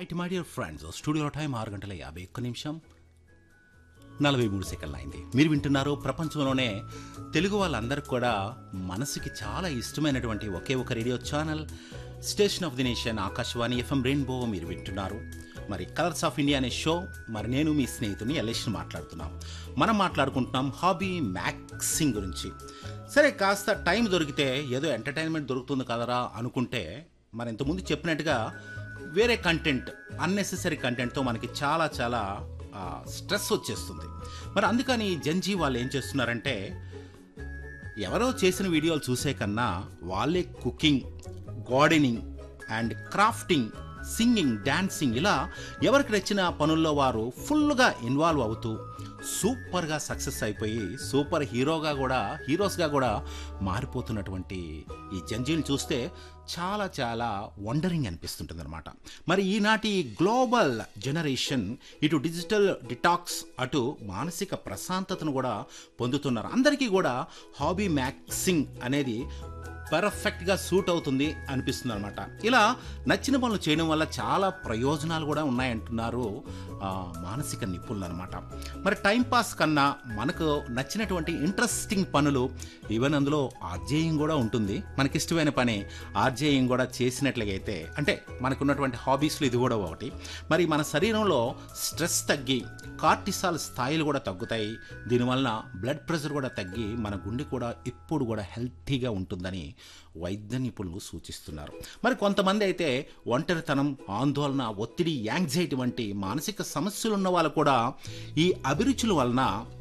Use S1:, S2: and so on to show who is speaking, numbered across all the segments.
S1: right my dear friends studio time ఆరు గంటల యాభై ఒక్క నిమిషం నలభై మూడు సెకండ్లు అయింది మీరు వింటున్నారు ప్రపంచంలోనే తెలుగు వాళ్ళందరికీ కూడా మనసుకి చాలా ఇష్టమైనటువంటి ఒకే ఒక radio channel station of the nation Akashvani FM rainbow మీరు వింటున్నారు మరి కలర్స్ ఆఫ్ ఇండియా అనే షో మరి నేను మీ స్నేహితుని ఎల్ఎస్ని మాట్లాడుతున్నాం మనం మాట్లాడుకుంటున్నాం హాబీ మ్యాక్సింగ్ గురించి సరే కాస్త టైం దొరికితే ఏదో ఎంటర్టైన్మెంట్ దొరుకుతుంది కదరా అనుకుంటే మరి ఇంతకుముందు చెప్పినట్టుగా వేరే కంటెంట్ అన్నెసెసరీ కంటెంట్తో మనకి చాలా చాలా ఆ, స్ట్రెస్ వచ్చేస్తుంది మరి అందుకని జంజీ వాళ్ళు ఏం చేస్తున్నారంటే ఎవరో చేసిన వీడియోలు చూసే కన్నా వాళ్ళే cooking gardening and crafting singing dancing ఇలా ఎవరికి నచ్చిన పనుల్లో వారు ఫుల్గా ఇన్వాల్వ్ అవుతూ సూపర్గా సక్సెస్ అయిపోయి సూపర్ హీరోగా కూడా హీరోస్గా కూడా మారిపోతున్నటువంటి ఈ జంజీలు చూస్తే చాలా చాలా వండరింగ్ అనిపిస్తుంటుంది అనమాట మరి ఈనాటి గ్లోబల్ జనరేషన్ ఇటు డిజిటల్ డిటాక్స్ అటు మానసిక ప్రశాంతతను కూడా పొందుతున్నారు అందరికీ కూడా హాబీ మ్యాక్సింగ్ అనేది పర్ఫెక్ట్గా సూట్ అవుతుంది అనిపిస్తుంది అనమాట ఇలా నచ్చిన పనులు చేయడం వల్ల చాలా ప్రయోజనాలు కూడా ఉన్నాయంటున్నారు ఆ, మానసిక నిపుణులు అనమాట మరి టైం పాస్ కన్నా మనకు నచ్చినటువంటి ఇంట్రెస్టింగ్ పనులు ఈవెన్ అందులో ఆర్జేయం కూడా ఉంటుంది మనకి ఇష్టమైన పని ఆర్జేయం కూడా చేసినట్లయితే అంటే మనకున్నటువంటి హాబీస్లో ఇది కూడా ఒకటి మరి మన శరీరంలో స్ట్రెస్ తగ్గి కార్టిసాల్ స్థాయిలు కూడా తగ్గుతాయి దీనివలన బ్లడ్ ప్రెషర్ కూడా తగ్గి మన గుండె కూడా ఎప్పుడు కూడా హెల్తీగా ఉంటుందని వైద్య నిపుణులు సూచిస్తున్నారు మరి కొంతమంది అయితే ఒంటరితనం ఆందోళన ఒత్తిడి యాంగ్జైటీ వంటి మానసిక సమస్యలు ఉన్న వాళ్ళు కూడా ఈ అభిరుచుల వలన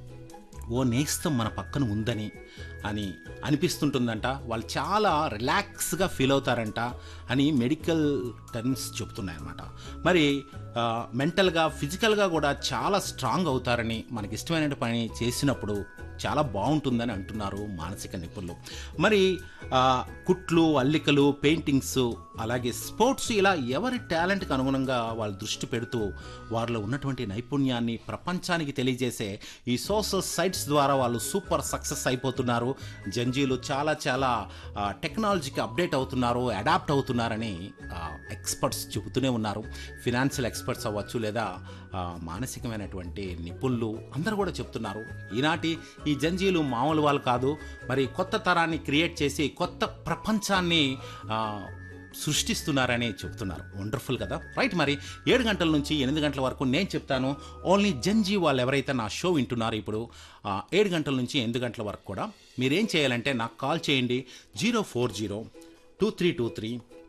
S1: ఓ నేస్తం మన పక్కన ఉందని అని అనిపిస్తుంటుందంట వాళ్ళు చాలా రిలాక్స్గా ఫీల్ అవుతారంట అని మెడికల్ టర్మ్స్ చెప్తున్నాయన్నమాట మరి ఆ, మెంటల్గా ఫిజికల్గా కూడా చాలా స్ట్రాంగ్ అవుతారని మనకి ఇష్టమైన పని చేసినప్పుడు చాలా బాగుంటుందని అంటున్నారు మానసిక నిపుణులు మరి ఆ, కుట్లు అల్లికలు పెయింటింగ్స్ అలాగే స్పోర్ట్స్ ఇలా ఎవరి టాలెంట్కి అనుగుణంగా వాళ్ళు దృష్టి పెడుతూ వారిలో ఉన్నటువంటి నైపుణ్యాన్ని ప్రపంచానికి తెలియజేసే ఈ సోషల్ సైట్స్ ద్వారా వాళ్ళు సూపర్ సక్సెస్ అయిపోతున్నారు జంజీలు చాలా చాలా ఆ, టెక్నాలజీకి అప్డేట్ అవుతున్నారు అడాప్ట్ అవుతున్నారని ఆ, ఎక్స్పర్ట్స్ చెబుతూనే ఉన్నారు ఫినాన్షియల్ ఎక్స్పర్ట్స్ అవ్వచ్చు లేదా ఆ, మానసికమైనటువంటి నిపుణులు అందరూ కూడా చెప్తున్నారు ఈనాటి ఈ జంజీలు మామూలు వాళ్ళు కాదు మరి కొత్త తరాన్ని క్రియేట్ చేసి కొత్త ప్రపంచాన్ని ఆ, సృష్టిస్తున్నారని చెప్తున్నారు వండర్ఫుల్ కదా రైట్ మరి ఏడు గంటల నుంచి ఎనిమిది గంటల వరకు నేను చెప్తాను ఓన్లీ జంజీ వాళ్ళు ఎవరైతే నా షో వింటున్నారో ఇప్పుడు ఆ, ఏడు గంటల నుంచి ఎనిమిది గంటల వరకు కూడా మీరేం చేయాలంటే నాకు కాల్ చేయండి zero four zero two three two three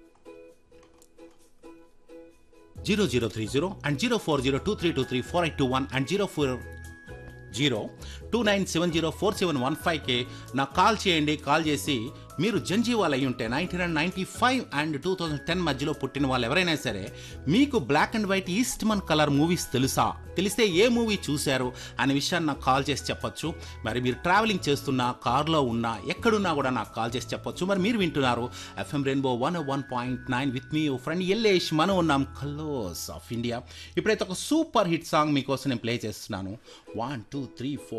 S1: zero zero three zero and zero four zero two three two three four eight two one and zero four zero two nine seven zero four seven one ఫైవ్కి నాకు call చేయండి call చేసి మీరు జంజీ వాళ్ళు అయి ఉంటే nineteen hundred ninety five and two thousand ten మధ్యలో పుట్టిన వాళ్ళు ఎవరైనా సరే మీకు black and white Eastman colour movies తెలుసా తెలిస్తే ఏ మూవీ చూశారు అనే విషయాన్ని నాకు కాల్ చేసి చెప్పొచ్చు మరి మీరు ట్రావెలింగ్ చేస్తున్నా కార్లో ఉన్నా ఎక్కడున్నా కూడా నాకు కాల్ చేసి చెప్పొచ్చు మరి మీరు వింటున్నారు FM rainbow one one point nine with me friend Yellesh మనం ఉన్నాం కలోస్ ఆఫ్ ఇండియా ఇప్పుడైతే ఒక సూపర్ హిట్ సాంగ్ మీకోసం నేను ప్లే చేస్తున్నాను వన్ టూ త్రీ ఫోర్